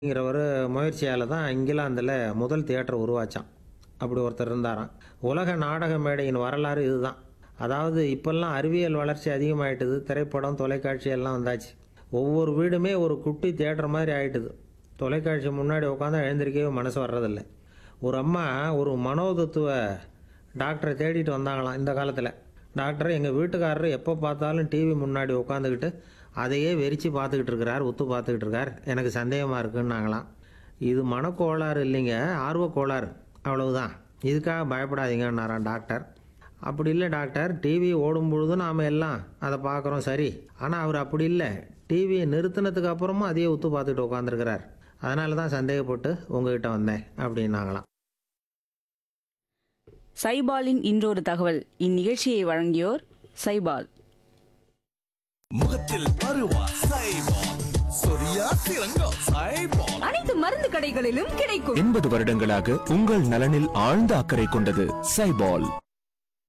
ங்கிற ஒரு முயற்சியால் தான் இங்கிலாந்தில் முதல் தியேட்டர் உருவாச்சான் அப்படி ஒருத்தர் இருந்தாராம் உலக நாடக மேடையின் வரலாறு இதுதான் அதாவது இப்போல்லாம் அறிவியல் வளர்ச்சி அதிகமாயிட்டுது திரைப்படம் தொலைக்காட்சி எல்லாம் வந்தாச்சு ஒவ்வொரு வீடுமே ஒரு குட்டி தியேட்டர் மாதிரி ஆயிட்டுது தொலைக்காட்சி முன்னாடி உட்காந்தா எழுந்திருக்கவே மனசு வர்றதில்ல ஒரு அம்மா ஒரு மனோதத்துவ டாக்டரை தேடிட்டு வந்தாங்களாம் இந்த காலத்தில் டாக்டர் எங்கள் வீட்டுக்காரர் எப்போ பார்த்தாலும் டிவி முன்னாடி உட்காந்துக்கிட்டு அதையே வெறிச்சு பார்த்துக்கிட்டு இருக்கிறார் உத்து பார்த்துக்கிட்டு இருக்கார் எனக்கு சந்தேகமாக இருக்குன்னாங்களாம் இது மனக்கோளாறு இல்லைங்க ஆர்வக் கோளாறு அவ்வளவுதான் இதுக்காக பயப்படாதீங்கன்னாராம் டாக்டர் அப்படி இல்லை டாக்டர் டிவி ஓடும் பொழுதும் நாம் எல்லாம் அதை பார்க்குறோம் சரி ஆனால் அவர் அப்படி இல்லை டிவியை நிறுத்தினதுக்கு அப்புறமும் அதையே உத்து பார்த்துக்கிட்டு உட்காந்துருக்கிறார் அதனால தான் சந்தேகப்பட்டு உங்ககிட்ட வந்தேன் அப்படின்னாங்களாம் சைபாலின் இன்றொரு தகவல் இந்நிகழ்ச்சியை வழங்கியோர் சைபால் முகத்தில் பருவா சைபால் சொரியா சிறங்கா சைபால் அனைத்து மருந்து கடைகளிலும் கிடைக்கும் எண்பது வருடங்களாக உங்கள் நலனில் ஆழ்ந்த அக்கறை கொண்டது சைபால்